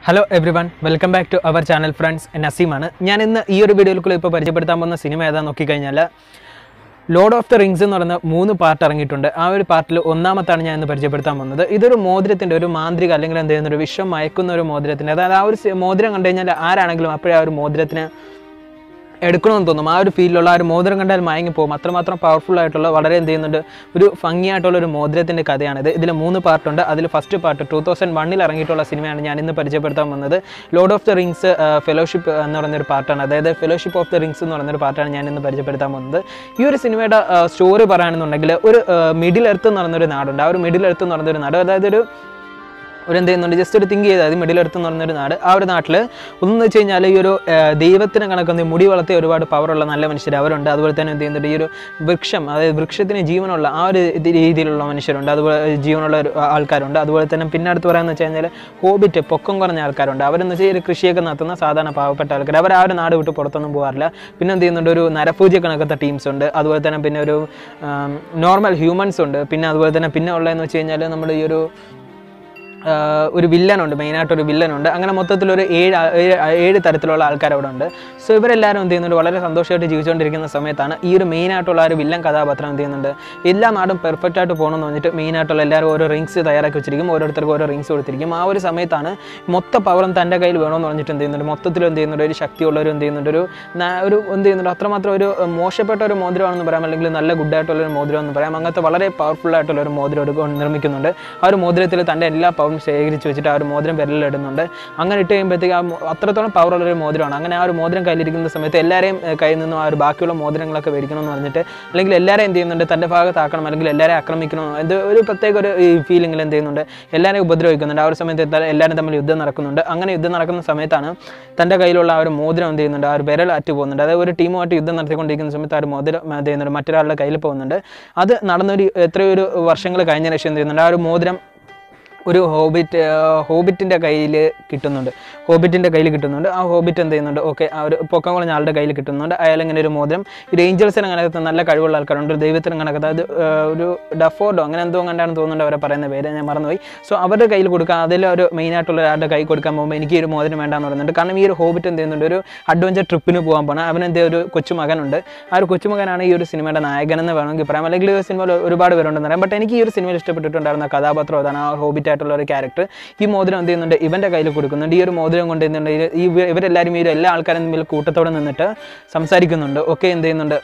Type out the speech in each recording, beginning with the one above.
hello everyone welcome back to our channel friends നസീമാണ് ഞാൻ ഇന്ന് ഈ ഒരു വീഡിയോയിൽ കൂടെ ഇപ്പോൾ പരിചയപ്പെടുത്താൻ പോകുന്ന സിനിമ ഏതാണെന്ന് നോക്കിക്കഴിഞ്ഞാൽ ലോർഡ് ഓഫ് ദ റിങ്സ് എന്ന് പറയുന്ന മൂന്ന് പാർട്ട് ഇറങ്ങിയിട്ടുണ്ട് ആ ഒരു പാർട്ടിൽ ഒന്നാമത്താണ് ഞാൻ ഇന്ന് പരിചയപ്പെടുത്താൻ പോകുന്നത് ഇതൊരു മോതിരത്തിൻ്റെ ഒരു മാന്ത്രിക അല്ലെങ്കിൽ എന്ത് ചെയ്യുന്ന ഒരു വിഷം മയക്കുന്ന ഒരു മോതിരത്തിൻ്റെ അതായത് ആ ഒരു സി- മോതിരം കണ്ടു കഴിഞ്ഞാൽ ആരാണെങ്കിലും അപ്പോഴേ ആ ഒരു മോതിരത്തിന് എടുക്കണമെന്ന് തോന്നും ആ ഒരു ഫീലിലുള്ള ആ ഒരു മോതിരം കണ്ടാൽ മയങ്ങി പോകും അത്രമാത്രം പവർഫുൾ ആയിട്ടുള്ള വളരെ എന്ത് ചെയ്യുന്നുണ്ട് ഒരു ഭംഗിയായിട്ടുള്ള ഒരു മോതിരത്തിൻ്റെ കഥയാണിത് ഇതിൽ മൂന്ന് പാർട്ടുണ്ട് അതിൽ ഫസ്റ്റ് പാർട്ട് ടൂ തൗസൻഡ് വണ്ണിൽ ഇറങ്ങിയിട്ടുള്ള സിനിമയാണ് ഞാൻ ഇന്ന് പരിചയപ്പെടുത്താൻ വന്നത് Lord of the Rings Fellowship എന്ന് പറയുന്നൊരു പാർട്ടാണ് അതായത് ഫെലോഷിപ്പ് ഓഫ് ദ റിങ്സ് എന്ന് പറയുന്നൊരു പാർട്ടാണ് ഞാൻ ഇന്ന് പരിചയപ്പെടുത്താൻ പോകുന്നത് ഈ ഒരു സിനിമയുടെ സ്റ്റോറി പറയുകയാണെന്നുണ്ടെങ്കിൽ ഒരു മിഡിൽ എർത്ത് എന്ന് പറയുന്നൊരു നാടുണ്ട് ആ ഒരു മിഡിൽ എർത്ത് എന്ന് പറയുന്നൊരു നാട് അതായത് ഒരു ഒരു എന്ത് ചെയ്യുന്നുണ്ട് ജസ്റ്റ് ഒരു തിങ്ക് ചെയ്താൽ മതി മിഡിൽ എർത്ത് എന്ന് പറഞ്ഞൊരു നാട് ആ ഒരു നാട്ടിൽ ഒന്നെന്ന് വെച്ച് കഴിഞ്ഞാൽ ഈ ഒരു ആ, ദൈവത്തിന് കണക്കുന്ന ഈ മുടി വളർത്തിയ ഒരുപാട് പവറുള്ള നല്ല മനുഷ്യർ അവരുണ്ട് അതുപോലെ തന്നെ എന്ത് ചെയ്യുന്നുണ്ട് ഈ ഒരു വൃക്ഷം അതായത് വൃക്ഷത്തിന് ജീവനുള്ള ആ ഒരു ഇത് രീതിയിലുള്ള മനുഷ്യരുണ്ട് അതുപോലെ ജീവനുള്ള ഒരു ആൾക്കാരുണ്ട് അതുപോലെ തന്നെ പിന്നെ അടുത്ത് പറയാന്ന് വെച്ച് കഴിഞ്ഞാൽ ഹോബിറ്റ് പൊക്കം കുറഞ്ഞ ആൾക്കാരുണ്ട് അവരെന്ന് വെച്ചാൽ ഈ ഒരു കൃഷിയൊക്കെ നടത്തുന്ന സാധാരണ പാവപ്പെട്ട ആൾക്കാർ അവർ ആ ഒരു നാട് വിട്ട് പുറത്തൊന്നും പോകാറില്ല പിന്നെ എന്ത് ചെയ്യുന്നുണ്ട് ഒരു നരപൂജ കണക്കത്തെ ടീംസ് ഉണ്ട് അതുപോലെ തന്നെ പിന്നെ ഒരു നോർമൽ ഹ്യൂമൻസ് ഉണ്ട് പിന്നെ അതുപോലെ തന്നെ പിന്നെ ഉള്ളതെന്ന് വെച്ച് കഴിഞ്ഞാൽ നമ്മൾ ഈ ഒരു ആഹ് ഒരു വില്ലനുണ്ട് മെയിനായിട്ട് ഒരു വില്ലനുണ്ട് അങ്ങനെ മൊത്തത്തിലൊരു ഏഴ് ആ- ഏഴ് ആ- ഏഴ് തരത്തിലുള്ള ആൾക്കാർ അവിടെ ഉണ്ട് സോ ഇവരെല്ലാവരും എന്ത് ചെയ്യുന്നുണ്ട് വളരെ സന്തോഷമായിട്ട് ജീവിച്ചുകൊണ്ടിരിക്കുന്ന സമയത്താണ് ഈ ഒരു മെയിനായിട്ടുള്ള ആ ഒരു വില്ലൻ കഥാപാത്രം എന്ത് ചെയ്യുന്നുണ്ട് എല്ലാ നാടും പെർഫെക്റ്റ് ആയിട്ട് പോകണമെന്ന് പറഞ്ഞിട്ട് മെയിനായിട്ടുള്ള എല്ലാവരും ഓരോ റിങ്സ് തയ്യാറാക്കി വെച്ചിരിക്കും ഓരോരുത്തർക്ക് ഓരോ റിങ്സ് കൊടുത്തിരിക്കും ആ ഒരു സമയത്താണ് മൊത്ത പവറും തൻ്റെ കയ്യിൽ വേണമെന്ന് പറഞ്ഞിട്ട് എന്ത് ചെയ്യുന്നുണ്ട് മൊത്തത്തിൽ എന്ത് ചെയ്യുന്നുണ്ട് ഒരു ശക്തിയുള്ളവർ എന്ത് ചെയ്യുന്നുണ്ട് ഒരു ന- ഒരു എന്ത് ചെയ്യുന്നുണ്ട് അത്രമാത്രം ഒരു ഏഹ്, മോശപ്പെട്ട ഒരു മോതിരമാണെന്ന് പറയാം അല്ലെങ്കിൽ നല്ല ഗുഡായിട്ടുള്ള ഒരു മോതിരം എന്ന് പറയാം അങ്ങനത്തെ വളരെ പവർഫുൾ ആയിട്ടുള്ള ഒരു മോതിരം എടുക്ക നിർമ്മിക്കുന്നുണ്ട് ആ ഒരു മോതിരത്തിൽ തൻ്റെ എല്ലാ പവറും ശേഖരിച്ച് വെച്ചിട്ട് ആ ഒരു മോതിരം വിരലിടുന്നുണ്ട് അങ്ങനെ ഇട്ട് കഴിയുമ്പോഴത്തേക്ക് ആ മോ- അത്രത്തോളം പവറുള്ള ഒരു മോതിരമാണ് അങ്ങനെ ആ ഒരു മോതിരം കയ്യിലിരിക്കുന്ന സമയത്ത് എല്ലാവരെയും ഏഹ്, കയ്യിൽ നിന്നും ആ ഒരു ബാക്കിയുള്ള മോതിരങ്ങളൊക്കെ മേടിക്കണം എന്ന് പറഞ്ഞിട്ട് അല്ലെങ്കിൽ എല്ലാവരെയും എന്ത് ചെയ്യുന്നുണ്ട് തൻ്റെ ഭാഗത്താക്കണം അല്ലെങ്കിൽ എല്ലാവരെയും ആക്രമിക്കണം എന്ത് ഒരു പ്രത്യേക ഒരു ഈ ഫീലിംഗിൽ എന്ത് ചെയ്യുന്നുണ്ട് എല്ലാവരെയും ഉപദ്രവിക്കുന്നുണ്ട് ആ ഒരു സമയത്ത് എല്ലാ- എല്ലാവരും തമ്മിൽ യുദ്ധം നടക്കുന്നുണ്ട് അങ്ങനെ യുദ്ധം നടക്കുന്ന സമയത്താണ് തൻ്റെ കയ്യിലുള്ള ആ ഒരു മോതിരം എന്ത് ചെയ്യുന്നുണ്ട് ആ ഒരു വിരൽ അറ്റ് പോകുന്നുണ്ട് അതായത് ഒരു ടീമുമായിട്ട് യുദ്ധം നടത്തിക്കൊണ്ടിരിക്കുന്ന സമയത്ത് ആ ഒരു മോതിരം എന്ത് ചെയ്യുന്നുണ്ട് മറ്റൊരാളുടെ കയ്യിൽ പോകുന്നുണ്ട് അത് നടന്നൊരു എത്രയോ ഒരു വർഷങ്ങൾ കഴിഞ്ഞ ശേഷം എന്ത് ചെയ്യുന്നുണ്ട് ആ ഒരു മോതിരം ഒരു ഹോബിറ്റ് ഹോബിറ്റിൻ്റെ കയ്യിൽ കിട്ടുന്നുണ്ട് ഹോബിറ്റിൻ്റെ കയ്യിൽ കിട്ടുന്നുണ്ട് ആ ഹോബിറ്റ് എന്ത് ചെയ്യുന്നുണ്ട് ഓക്കെ ആ ഒരു പൊക്കം കുറഞ്ഞ ആളുടെ കയ്യിൽ കിട്ടുന്നുണ്ട് അയാൾ ഇങ്ങനെ ഒരു മോതിരം ഒരു ഏഞ്ചൽസിന് കണക്കത്തെ നല്ല കഴിവുള്ള ആൾക്കാരുണ്ട് ഒരു ദൈവത്തിന് കണക്കത്തെ അത് ആ, ഒരു ഡഫോർഡോ അങ്ങനെ എന്തോ കണ്ടാണ് തോന്നുന്നുണ്ട് അവരെ പറയുന്ന പേര് ഞാൻ മറന്നുപോയി സോ അവരുടെ കയ്യിൽ കൊടുക്കുക അതിൽ ഒരു മെയിനായിട്ടുള്ള ഒരാളുടെ കൈ കൊടുക്കാൻ പോകുമ്പോൾ എനിക്ക് ഈ ഒരു മോതിരം വേണ്ടാന്ന് പറയുന്നുണ്ട് കാരണം ഈ ഒരു ഹോബിറ്റ് എന്ത് ചെയ്യുന്നുണ്ട് ഒരു അഡ്വഞ്ചർ ട്രിപ്പിന് പോകാൻ പോകണം അവനെന്ത് ഒരു കൊച്ചുമകനുണ്ട് ആ ഒരു കൊച്ചുമകനാണ് ഈ ഒരു സിനിമയുടെ നായകൻ എന്ന് വേണമെങ്കിൽ പറയാം അല്ലെങ്കിൽ ഈ ഒരു സിനിമയിൽ ഒരുപാട് പേരുണ്ടെന്ന് പറയാം ബട്ട് എനിക്ക് ഈ ഒരു സിനിമയിൽ ഇഷ്ടപ്പെട്ടിട്ടുണ്ടായിരുന്ന കഥാപാത്രം അതാണ് ആ ഹോബിറ്റ് ആയിട്ടുള്ള ഒരു ക്യാരക്ടർ ഈ മോതിരം എന്ത് ചെയ്യുന്നുണ്ട് ഇവൻ്റെ കയ്യിൽ കൊടുക്കുന്നുണ്ട് ഈ ഒരു മോതിരം കൊണ്ട് എന്തുണ്ട് ഈ ഇവ- ഇവരെല്ലാവരും ഈ ഒരു എല്ലാ ആൾക്കാരും തമ്മിൽ കൂട്ടത്തോടെ നിന്നിട്ട് സംസാരിക്കുന്നുണ്ട് ഒക്കെ എന്ത് ചെയ്യുന്നുണ്ട്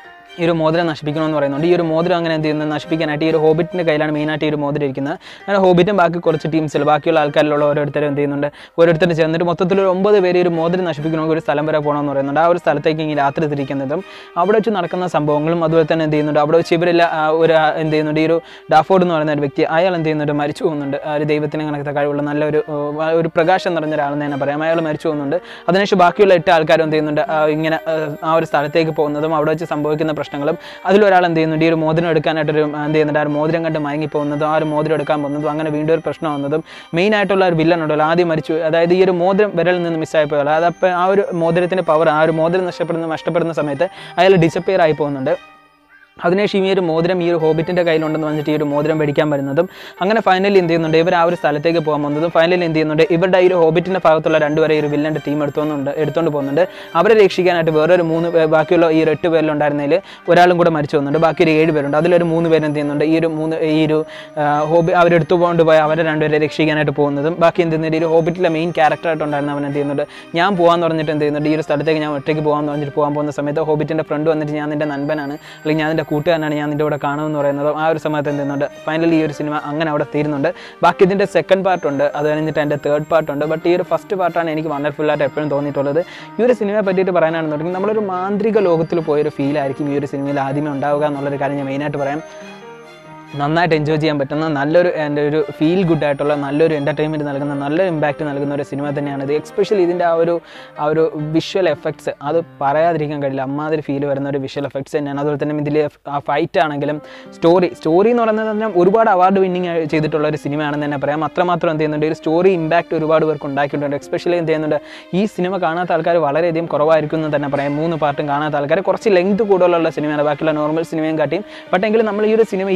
ഈ ഒരു മോതിരം നശിപ്പിക്കണമെന്ന് പറയുന്നുണ്ട് ഈ ഒരു മോതിരം അങ്ങനെ എന്ത് ചെയ്യുന്നത് നശിപ്പിക്കാനായിട്ട് ഈ ഒരു ഹോബിറ്റിൻ്റെ കയ്യിലാണ് മെയിനായിട്ട് ഈ ഒരു മോതിരം ഇരിക്കുന്നത് അങ്ങനെ ഹോബിറ്റും ബാക്കി കുറച്ച് ടീംസിൽ ബാക്കിയുള്ള ആൾക്കാരിലുള്ള ഓരോരുത്തരും എന്ത് ചെയ്യുന്നുണ്ട് ഓരോരുത്തരും ചേർന്നിട്ട് മൊത്തത്തിൽ ഒരു ഒമ്പത് പേര് ഈ ഒരു മോതിരം നശിപ്പിക്കണമെങ്കിൽ ഒരു സ്ഥലം വരെ പോകണമെന്ന് പറയുന്നുണ്ട് ആ ഒരു സ്ഥലത്തേക്ക് ഇങ്ങനെ രാത്രി തിരിക്കുന്നതും അവിടെ വെച്ച് നടക്കുന്ന സംഭവങ്ങളും അതുപോലെ തന്നെ എന്ത് ചെയ്യുന്നുണ്ട് അവിടെ വെച്ച് ഇവരെല്ലാം ആ, ഒരു ആ, എന്ത് ചെയ്യുന്നുണ്ട് ഈ ഒരു ഡാഫോർഡ് എന്ന് പറയുന്ന ഒരു വ്യക്തി അയാൾ എന്ത് ചെയ്യുന്നുണ്ട് മരിച്ചു പോകുന്നുണ്ട് ആ ഒരു ദൈവത്തിന് കണക്കത്തെ കഴിവുള്ള നല്ലൊരു ആ, ഒരു പ്രകാശം നിറഞ്ഞ ഒരാളെന്ന് തന്നെ പറയാം അയാൾ മരിച്ചു പോകുന്നുണ്ട് അതിനുശേഷം ബാക്കിയുള്ള എട്ട് ആൾക്കാരും എന്ത് ചെയ്യുന്നുണ്ട് ആ, ഇങ്ങനെ ആ, ആ ഒരു സ്ഥലത്തേക്ക് പോകുന്നതും അവിടെ വെച്ച് സംഭവിക്കുന്ന പ്രശ്നങ്ങളും അതിലൊരാൾ എന്ത് ചെയ്യുന്നുണ്ട് ഈ ഒരു മോതിരം എടുക്കാനായിട്ടൊരു ആ, എന്ത് ചെയ്യുന്നുണ്ട് ആ ഒരു മോതിരം കണ്ട് മയങ്ങി പോകുന്നതും ആ ഒരു മോതിരം എടുക്കാൻ പോകുന്നതും അങ്ങനെ വീണ്ടും ഒരു പ്രശ്നം വന്നതും മെയിൻ ആയിട്ടുള്ള ഒരു വില്ലൻ ഉണ്ടല്ലോ ആദ്യം മരിച്ചു അതായത് ഈ ഒരു മോതിരം വിരലിൽ നിന്ന് മിസ്സായി പോയല്ലോ അതപ്പോൾ ആ ഒരു മോതിരത്തിൻ്റെ പവർ ആ ഒരു മോതിരം നഷ്ടപ്പെടുന്ന നഷ്ടപ്പെടുന്ന സമയത്ത് അയാൾ ഡിസപ്പിയർ ആയി പോകുന്നുണ്ട് അതിനുശേഷം ഈ ഒരു മോതിരം ഈ ഒരു ഹോബിറ്റിൻ്റെ കയ്യിലുണ്ടെന്ന് പറഞ്ഞിട്ട് ഈ ഒരു മോതിരം മേടിക്കാൻ വരുന്നതും അങ്ങനെ ഫൈനലി എന്ത് ചെയ്യുന്നുണ്ട് ഇവർ ആ ഒരു സ്ഥലത്തേക്ക് പോകാൻ പോകുന്നതും ഫൈനലി എന്ത് ചെയ്യുന്നുണ്ട് ഇവരുടെ ഈ ഒരു ഹോബിറ്റിൻ്റെ ഭാഗത്തുള്ള രണ്ടുപേരെ ഈ ഒരു വില്ലൻ്റെ ടീം എടുത്തുകൊണ്ട് എടുത്തുകൊണ്ട് പോകുന്നുണ്ട് അവരെ രക്ഷിക്കാനായിട്ട് വേറൊരു മൂന്ന് പേ- ബാക്കിയുള്ള ഈ ഒരു എട്ട് പേരിലുണ്ടായിരുന്നതിൽ ഒരാളും കൂടെ മരിച്ചു പോകുന്നുണ്ട് ബാക്കി ഒരു ഏഴ് പേരുണ്ട് അതിലൊരു മൂന്ന് പേര് എന്ത് ചെയ്യുന്നുണ്ട് ഈ ഒരു മൂന്ന് ഈ ഒരു ആ, ഹോബി അവരെടുത്തു പോകൊണ്ട് പോയി അവരെ രണ്ടുപേരെ രക്ഷിക്കാനായിട്ട് പോകുന്നതും ബാക്കി എന്ത് ചെയ്യുന്നുണ്ട് ഈ ഒരു ഹോബിറ്റിലെ മെയിൻ ക്യാരക്ടറായിട്ടുണ്ടായിരുന്ന അവൻ എന്ത് ചെയ്യുന്നുണ്ട് ഞാൻ പോകാന്ന് പറഞ്ഞിട്ട് എന്ത് ചെയ്യുന്നുണ്ട് ഈ ഒരു സ്ഥലത്തേക്ക് ഞാൻ ഒറ്റയ്ക്ക് പോകാമെന്ന് പറഞ്ഞിട്ട് പോകാൻ പോകുന്ന സമയത്ത് ഹോബിറ്റിൻ്റെ ഫ്രണ്ട് വന്നിട്ട് ഞാൻ നിൻ്റെ നൻപനാണ് അല്ലെങ്കിൽ ഞാൻ നിൻ്റെ കൂട്ടുകാരനാണ് ഞാൻ നിൻ്റെ കൂടെ കാണുമെന്ന് പറയുന്നത് ആ ഒരു സമയത്ത് എന്ത് ചെയ്യുന്നുണ്ട് ഫൈനലി ഈ ഒരു സിനിമ അങ്ങനെ അവിടെ തീരുന്നുണ്ട് ബാക്കി ഇതിൻ്റെ സെക്കൻഡ് പാർട്ട് ഉണ്ട് അത് കഴിഞ്ഞിട്ട് എൻ്റെ തേർഡ് പാർട്ട് ഉണ്ട് ബട്ട് ഈ ഒരു ഫസ്റ്റ് പാർട്ടാണ് എനിക്ക് വണ്ടർഫുൾ ആയിട്ട് എപ്പോഴും തോന്നിയിട്ടുള്ളത് ഈ ഒരു സിനിമയെ പറ്റിയിട്ട് പറയാനാണെന്നുണ്ടെങ്കിൽ നമ്മളൊരു മാന്ത്രിക ലോകത്തിൽ പോയൊരു ഫീൽ ആയിരിക്കും ഈ ഒരു സിനിമയിൽ ആദ്യമേ ഉണ്ടാവുക എന്നുള്ളൊരു കാര്യം ഞാൻ മെയിനായിട്ട് പറയാം നന്നായിട്ട് എൻജോയ് ചെയ്യാൻ പറ്റുന്ന നല്ലൊരു എൻ്റെ ഒരു ഫീൽ ഗുഡ് ആയിട്ടുള്ള നല്ലൊരു എൻ്റർടൈൻമെൻറ്റ് നൽകുന്ന നല്ലൊരു ഇമ്പാക്റ്റ് നൽകുന്ന ഒരു സിനിമ തന്നെയാണിത് എക്സ്പെഷ്യലി ഇതിൻ്റെ ആ ഒരു ആ ഒരു വിഷ്വൽ എഫക്ട്സ് അത് പറയാതിരിക്കാൻ കഴിയില്ല അമ്മാതിരി ഫീൽ വരുന്ന ഒരു വിഷ്വൽ എഫക്ട്സ് തന്നെയാണ് അതുപോലെ തന്നെ ഇതിൽ ആ ഫൈറ്റ് ആണെങ്കിലും സ്റ്റോറി സ്റ്റോറി എന്ന് പറയുന്നത് തന്നെ ഒരുപാട് അവാർഡ് വിന്നിങ് ചെയ്തിട്ടുള്ള ഒരു സിനിമയാണെന്ന് തന്നെ പറയാം അത്രമാത്രം എന്ത് ചെയ്യുന്നുണ്ട് ഒരു സ്റ്റോറി ഇമ്പാക്റ്റ് ഒരുപാട് പേർക്ക് ഉണ്ടാക്കിയിട്ടുണ്ട് എക്സ്പെഷ്യലി എന്ത് ചെയ്യുന്നുണ്ട് ഈ സിനിമ കാണാത്ത ആൾക്കാർ വളരെയധികം കുറവായിരിക്കും എന്ന് തന്നെ പറയാം മൂന്ന് പാർട്ടും കാണാത്ത ആൾക്കാർ കുറച്ച് ലെങ്ത് കൂടുതലുള്ള സിനിമയാണ് ബാക്കിയുള്ള നോർമൽ സിനിമയും കാട്ടിയും ബട്ട് എങ്കിലും നമ്മൾ ഈ ഒരു സിനിമ ഇരുന്ന് കണ്ട്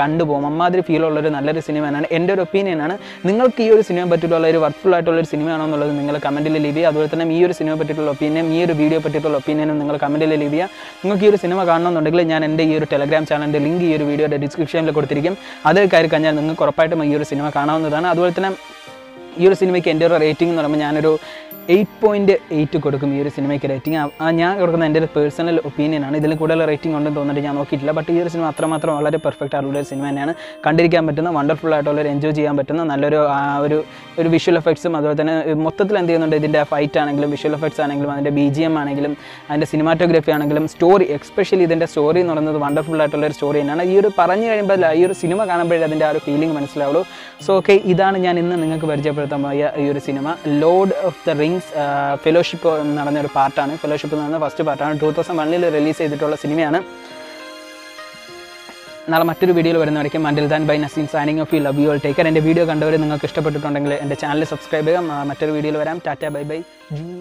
കണ്ടുപോകും അമ്മാതിരി ഫീൽ ഉള്ള ഒരു നല്ലൊരു സിനിമയാണ് എൻ്റെ ഒരു ഒപ്പീനിയനാണ് നിങ്ങൾക്ക് ഈ ഒരു സിനിമയെ പറ്റിയിട്ടുള്ള ഒരു വർക്ക്ഫുൾ ആയിട്ടുള്ള ഒരു സിനിമയാണോ എന്നുള്ളത് നിങ്ങൾ കമൻറ്റിൽ ലീവ് ചെയ്യുക അതുപോലെ തന്നെ ഈ ഒരു സിനിമയെ പറ്റിയിട്ടുള്ള ഒപ്പീനിയൻ ഈ ഒരു വീഡിയോ പറ്റിയിട്ടുള്ള ഒപ്പീനിയനും നിങ്ങൾ കമൻറ്റിൽ ലീവ് ചെയ്യുക നിങ്ങൾക്ക് ഈ ഒരു സിനിമ കാണണമെന്നുണ്ടെങ്കിൽ ഞാൻ എൻ്റെ ഈ ഒരു ടെലഗ്രാം ചാനലിൻ്റെ ലിങ്ക് ഈ ഒരു വീഡിയോയുടെ ഡിസ്ക്രിപ്ഷനിൽ കൊടുത്തിരിക്കും അത് കയറി കഴിഞ്ഞാൽ നിങ്ങൾക്ക് ഉറപ്പായിട്ടും ഈ ഒരു സിനിമ കാണാവുന്നതാണ് അതുപോലെ തന്നെ ഈ ഒരു സിനിമയ്ക്ക് എൻ്റെ ഒരു റേറ്റിംഗ് എന്ന് പറയുമ്പോൾ ഞാനൊരു എയ്റ്റ് പോയിൻറ്റ് എയ്റ്റ് കൊടുക്കും ഈ ഒരു സിനിമയ്ക്ക് റേറ്റിംഗ് ഞാൻ കൊടുക്കുന്ന എൻ്റെ ഒരു പേഴ്സണൽ ഒപ്പീനിയനാണ് ഇതിൽ കൂടുതൽ റേറ്റിംഗ് ഉണ്ടെന്ന് തോന്നിയിട്ട് ഞാൻ നോക്കിയിട്ടില്ല ബട്ട് ഈ ഒരു സിനിമ അത്രമാത്രം വളരെ പെർഫെക്റ്റ് ആയിട്ടുള്ള ഒരു സിനിമ തന്നെയാണ് കണ്ടിരിക്കാൻ പറ്റുന്ന വണ്ടർഫുൾ ആയിട്ടുള്ള ഒരു എൻജോയ് ചെയ്യാൻ പറ്റുന്ന നല്ലൊരു ആ, ഒരു ഒരു വിഷ്വൽ എഫക്ട്സും അതുപോലെ തന്നെ മൊത്തത്തിൽ എന്ത് ചെയ്യുന്നുണ്ട് ഇതിൻ്റെ ഫൈറ്റ് ആണെങ്കിലും വിഷ്വൽ എഫക്ട്സ് ആണെങ്കിലും അതിൻ്റെ ബി ജി എം ആണെങ്കിലും അതിൻ്റെ സിനിമാറ്റോഗ്രഫി ആണെങ്കിലും സ്റ്റോറി എക്സ്പെഷ്യലി ഇതിൻ്റെ സ്റ്റോറി എന്ന് പറയുന്നത് വണ്ടർഫുൾ ആയിട്ടുള്ള ഒരു സ്റ്റോറി തന്നെയാണ് ഈ ഒരു പറഞ്ഞു കഴിയുമ്പോൾ ഈ ഒരു സിനിമ കാണുമ്പോഴേ അതിൻ്റെ ആ ഒരു ഫീലിംഗ് മനസ്സിലാവുള്ളൂ സോ ഓക്കെ ഇതാണ് ഞാൻ ഇന്ന് നിങ്ങൾക്ക് പരിചയപ്പെടുത്താൻ പോയ ഈ ഒരു സിനിമ Lord of the Rings Fellowship നടന്ന ഒരു പാർട്ടാണ് ഫെലോഷിപ്പ് എന്ന് പറയുന്ന ഫസ്റ്റ് പാർട്ടാണ് ടൂ തൗസൻഡ് വണ്ണിൽ റിലീസ് ചെയ്തിട്ടുള്ള സിനിമയാണ് നാളെ മറ്റൊരു വീഡിയോയിൽ വരുന്നവരേക്കും until then bye Naseem signing off you love you all take care എൻ്റെ വീഡിയോ കണ്ടവർ നിങ്ങൾക്ക് ഇഷ്ടപ്പെട്ടിട്ടുണ്ടെങ്കിൽ എൻ്റെ ചാനൽ സബ്സ്ക്രൈബ് ചെയ്യാം ആ, മറ്റൊരു വീഡിയോയിൽ വരാം ടാറ്റ ബൈ ബൈ